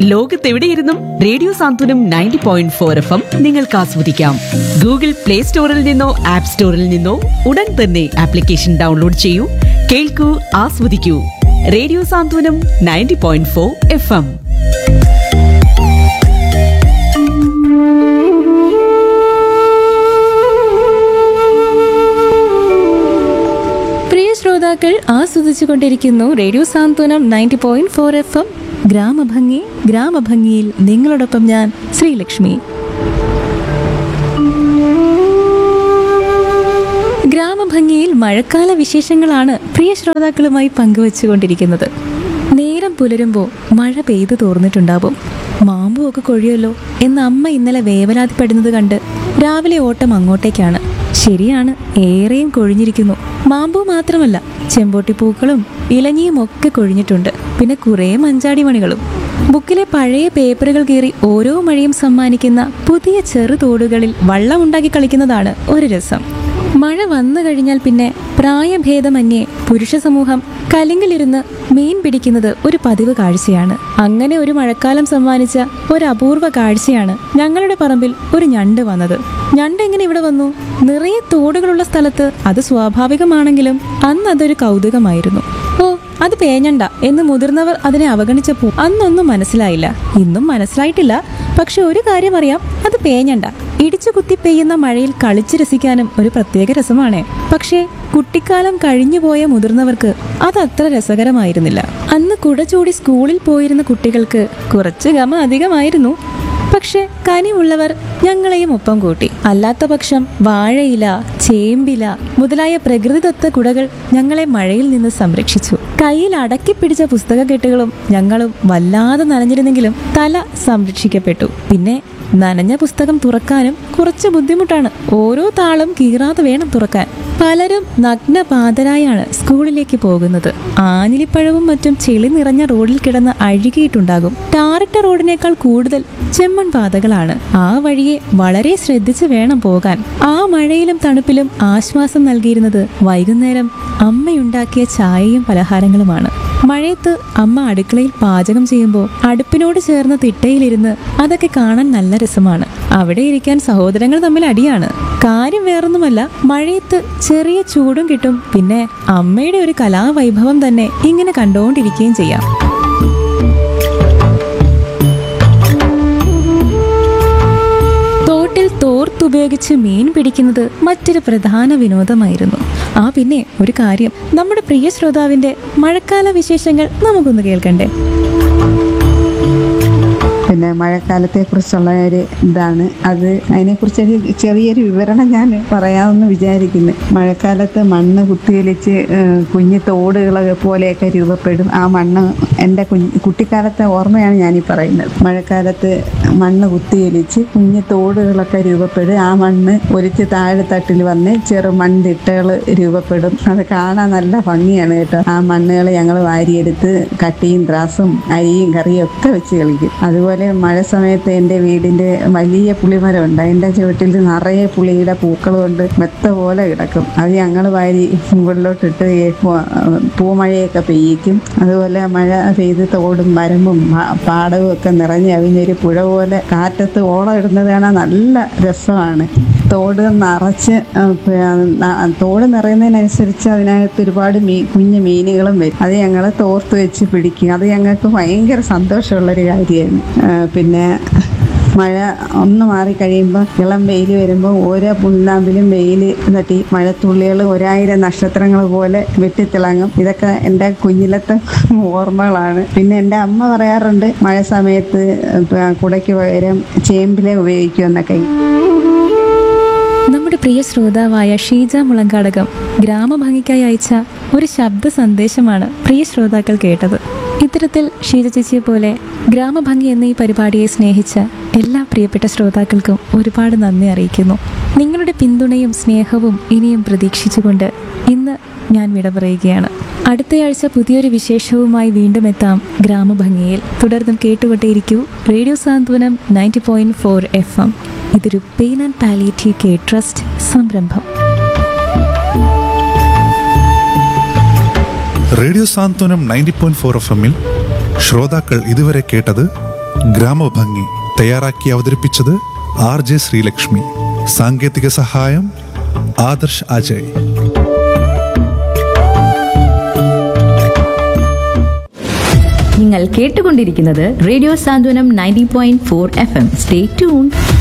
ലോകത്തെവിടെയിരുന്നും radio Santhwanam ninety point four F M നിങ്ങൾക്ക് ആസ്വദിക്കാം Google play സ്റ്റോറിൽ നിന്നോ ആപ്പ് സ്റ്റോറിൽ നിന്നോ ഉടൻ തന്നെ ആപ്ലിക്കേഷൻ ഡൗൺലോഡ് ചെയ്യൂ കേൾക്കൂ ആസ്വദിക്കൂ radio Santhwanam ninety point four F M പ്രിയ ശ്രോതാക്കൾ ആസ്വദിച്ചുകൊണ്ടിരിക്കുന്നു radio Santhwanam ninety point four F M ഗ്രാമഭംഗി ഗ്രാമഭംഗിയിൽ നിങ്ങളോടൊപ്പം ഞാൻ ശ്രീലക്ഷ്മി ഗ്രാമഭംഗിയിൽ മഴക്കാല വിശേഷങ്ങളാണ് പ്രിയ ശ്രോതാക്കളുമായി പങ്കുവച്ചുകൊണ്ടിരിക്കുന്നത് നേരം പുലരുമ്പോൾ മഴ പെയ്തു തോർന്നിട്ടുണ്ടാവും മാമ്പുമൊക്കെ കൊഴിയല്ലോ എന്ന് അമ്മ ഇന്നലെ വേവലാതിപ്പെടുന്നത് കണ്ട് രാവിലെ ഓട്ടം അങ്ങോട്ടേക്കാണ് ശരിയാണ് ഏറെയും കൊഴിഞ്ഞിരിക്കുന്നു മാമ്പു മാത്രമല്ല ചെമ്പോട്ടിപ്പൂക്കളും ഇലഞ്ഞിയും ഒക്കെ കൊഴിഞ്ഞിട്ടുണ്ട് പിന്നെ കുറേ മഞ്ചാടി മണികളും ബുക്കിലെ പഴയ പേപ്പറുകൾ കീറി ഓരോ മഴയും സമ്മാനിക്കുന്ന പുതിയ ചെറു തോടുകളിൽ വള്ളമുണ്ടാക്കി കളിക്കുന്നതാണ് ഒരു രസം മഴ വന്നു കഴിഞ്ഞാൽ പിന്നെ പ്രായഭേദമന്യേ പുരുഷ സമൂഹം കലിങ്കിലിരുന്ന് മീൻ പിടിക്കുന്നത് ഒരു പതിവ് കാഴ്ചയാണ് അങ്ങനെ ഒരു മഴക്കാലം സമ്മാനിച്ച ഒരു അപൂർവ കാഴ്ചയാണ് ഞങ്ങളുടെ പറമ്പിൽ ഒരു ഞണ്ട് വന്നത് ഞണ്ട് എങ്ങനെ ഇവിടെ വന്നു നിറയെ തോടുകളുള്ള സ്ഥലത്ത് അത് സ്വാഭാവികമാണെങ്കിലും അന്ന് അതൊരു കൗതുകമായിരുന്നു ഓ അത് പേഞ്ഞണ്ട എന്ന് മുതിർന്നവർ അതിനെ അവഗണിച്ചപ്പോൾ അന്നൊന്നും മനസ്സിലായില്ല ഇന്നും മനസ്സിലായിട്ടില്ല പക്ഷെ ഒരു കാര്യം അറിയാം അത് പേഞ്ഞണ്ട ഇടിച്ചു കുത്തി പെയ്യുന്ന മഴയിൽ കളിച്ചു രസിക്കാനും ഒരു പ്രത്യേക രസമാണ് പക്ഷേ കുട്ടിക്കാലം കഴിഞ്ഞുപോയ മുതിർന്നവർക്ക് അത് അത്ര രസകരമായിരുന്നില്ല അന്ന് കുട ചൂടി സ്കൂളിൽ പോയിരുന്ന കുട്ടികൾക്ക് കുറച്ച് ഗമ അധികമായിരുന്നു പക്ഷെ കനിവുള്ളവർ ഞങ്ങളെയും ഒപ്പം കൂട്ടി അല്ലാത്ത പക്ഷം വാഴയില ചേമ്പില മുതലായ പ്രകൃതിദത്ത കുടകൾ ഞങ്ങളെ മഴയിൽ നിന്ന് സംരക്ഷിച്ചു കയ്യിൽ അടക്കി പിടിച്ച പുസ്തകക്കെട്ടുകളും ഞങ്ങളും വല്ലാതെ നനഞ്ഞിരുന്നെങ്കിലും തല സംരക്ഷിക്കപ്പെട്ടു പിന്നെ നനഞ്ഞ പുസ്തകം തുറക്കാനും കുറച്ച് ബുദ്ധിമുട്ടാണ് ഓരോ താളും കീറാതെ വേണം തുറക്കാൻ പലരും നഗ്നപാതരായാണ് സ്കൂളിലേക്ക് പോകുന്നത് ആഞ്ഞിലിപ്പഴവും മറ്റും ചെളി നിറഞ്ഞ റോഡിൽ കിടന്ന് അഴുകിയിട്ടുണ്ടാകും ടാറിട്ട റോഡിനേക്കാൾ കൂടുതൽ ചെമ്മൺ പാതകളാണ് ആ വഴിയെ വളരെ ശ്രദ്ധിച്ച് വേണം പോകാൻ ആ മഴയിലും തണുപ്പിലും ആശ്വാസം നൽകിയിരുന്നത് വൈകുന്നേരം അമ്മയുണ്ടാക്കിയ ചായയും പലഹാരങ്ങളുമാണ് മഴയത്ത് അമ്മ അടുക്കളയിൽ പാചകം ചെയ്യുമ്പോൾ അടുപ്പിനോട് ചേർന്ന തിട്ടയിലിരുന്ന് അതൊക്കെ കാണാൻ നല്ല രസമാണ് അവിടെ ഇരിക്കാൻ സഹോദരങ്ങൾ തമ്മിൽ അടിയാണ് കാര്യം വേറൊന്നുമല്ല മഴയത്ത് ചെറിയ ചൂടും കിട്ടും പിന്നെ അമ്മയുടെ ഒരു കലാവൈഭവം തന്നെ ഇങ്ങനെ കണ്ടുകൊണ്ടിരിക്കുകയും ചെയ്യാം തോട്ടിൽ തോർത്തുപയോഗിച്ച് മീൻ പിടിക്കുന്നത് മറ്റൊരു പ്രധാന വിനോദമായിരുന്നു ആ പിന്നെ ഒരു കാര്യം നമ്മുടെ പ്രിയ ശ്രോതാവിന്റെ മഴക്കാല വിശേഷങ്ങൾ നമുക്കൊന്ന് കേൾക്കണ്ടേ പിന്നെ മഴക്കാലത്തെ കുറിച്ചുള്ള ഒരു ഇതാണ് അത് അതിനെക്കുറിച്ചൊരു ചെറിയൊരു വിവരണം ഞാൻ പറയാമെന്ന് വിചാരിക്കുന്നു മഴക്കാലത്ത് മണ്ണ് കുത്തിയൊലിച്ച് ഏഹ്, കുഞ്ഞു തോടുകൾ പോലെയൊക്കെ രൂപപ്പെടും ആ മണ്ണ് എൻ്റെ കുഞ്ഞ് കുട്ടിക്കാലത്തെ ഓർമ്മയാണ് ഞാനീ പറയുന്നത് മഴക്കാലത്ത് മണ്ണ് കുത്തിയൊലിച്ച് കുഞ്ഞു തോടുകളൊക്കെ രൂപപ്പെടും ആ മണ്ണ് ഒലിച്ച് താഴെത്തട്ടിൽ വന്ന് ചെറു മൺതിട്ടകൾ രൂപപ്പെടും അത് കാണാൻ നല്ല ഭംഗിയാണ് കേട്ടോ ആ മണ്ണുകൾ ഞങ്ങൾ വാരിയെടുത്ത് കട്ടിയും ത്രാസും അരിയും കറിയും ഒക്കെ വെച്ച് കളിക്കും അതുപോലെ മഴ സമയത്ത് എൻ്റെ വീടിൻ്റെ വലിയ പുളിമരമുണ്ട് അതിൻ്റെ ചുവട്ടിൽ നിറയെ പുളിയുടെ പൂക്കൾ കൊണ്ട് മെത്ത പോലെ കിടക്കും അത് ഞങ്ങൾ വാരി മുകളിലോട്ടിട്ട് ഈ പൂ- പൂമഴയൊക്കെ പെയ്യിക്കും അതുപോലെ മഴ പെയ്ത് തോടും മരമ്പും പാ- പാടവും ഒക്കെ നിറഞ്ഞ് അവിഞ്ഞൊരു പുഴ പോലെ കാറ്റത്ത് ഓളം ഇടുന്നത് കാണാൻ നല്ല രസമാണ് തോട് നിറച്ച് ആ, പി- ന- തോട് നിറയുന്നതിനനുസരിച്ച് അതിനകത്ത് ഒരുപാട് മീ കുഞ്ഞു മീനുകളും വരും അത് ഞങ്ങൾ തോർത്ത് വെച്ച് പിടിക്കും അത് ഞങ്ങൾക്ക് ഭയങ്കര സന്തോഷമുള്ളൊരു കാര്യമാണ് ആ, പിന്നെ മഴ ഒന്ന് മാറി കഴിയുമ്പോൾ ഇളം വെയിൽ വരുമ്പോൾ ഓരോ പുല്ലാമ്പിലും വെയിൽ തട്ടി മഴത്തുള്ളികൾ ഒരായിരം നക്ഷത്രങ്ങൾ പോലെ വെട്ടിത്തിളങ്ങും ഇതൊക്കെ എൻ്റെ കുഞ്ഞിലത്തെ ഓർമ്മകളാണ് പിന്നെ എൻ്റെ അമ്മ പറയാറുണ്ട് മഴ സമയത്ത് പ- കുടയ്ക്ക് പകരം ചേമ്പിലെ ഉപയോഗിക്കുമെന്നൊക്കെ നമ്മുടെ പ്രിയ ശ്രോതാവായ ഷീജ മുളങ്കാടകം ഗ്രാമഭംഗിക്കായി അയച്ച ഒരു ശബ്ദ സന്ദേശമാണ് പ്രിയ ശ്രോതാക്കൾ കേട്ടത് ഇത്തരത്തിൽ ഷീജ ചേച്ചിയെ പോലെ ഗ്രാമഭംഗി എന്ന ഈ പരിപാടിയെ സ്നേഹിച്ച എല്ലാ പ്രിയപ്പെട്ട ശ്രോതാക്കൾക്കും ഒരുപാട് നന്ദി അറിയിക്കുന്നു നിങ്ങളുടെ പിന്തുണയും സ്നേഹവും ഇനിയും പ്രതീക്ഷിച്ചുകൊണ്ട് ഇന്ന് ഞാൻ വിട പറയുകയാണ് അടുത്തയാഴ്ച പുതിയൊരു വിശേഷവുമായി വീണ്ടും എത്താം ഗ്രാമഭംഗിയിൽ തുടർന്നും കേട്ടുകൊണ്ടേയിരിക്കൂ radio Santhwanam ninety point four F M ഇതൊരു pain and palliative care trust സംരംഭം radio Santhwanam ninety point four F എമ്മിൽ ശ്രോതാക്കൾ ഇതുവരെ കേട്ടത് ഗ്രാമഭംഗി തയ്യാറാക്കി അവതരിപ്പിച്ചത് ആർ ജെ ശ്രീലക്ഷ്മി സാങ്കേതിക സഹായം ആദർശ് അജയ് നിങ്ങൾ കേട്ടുകൊണ്ടിരിക്കുന്നത് radio Santhwanam ninety point four F M stay tune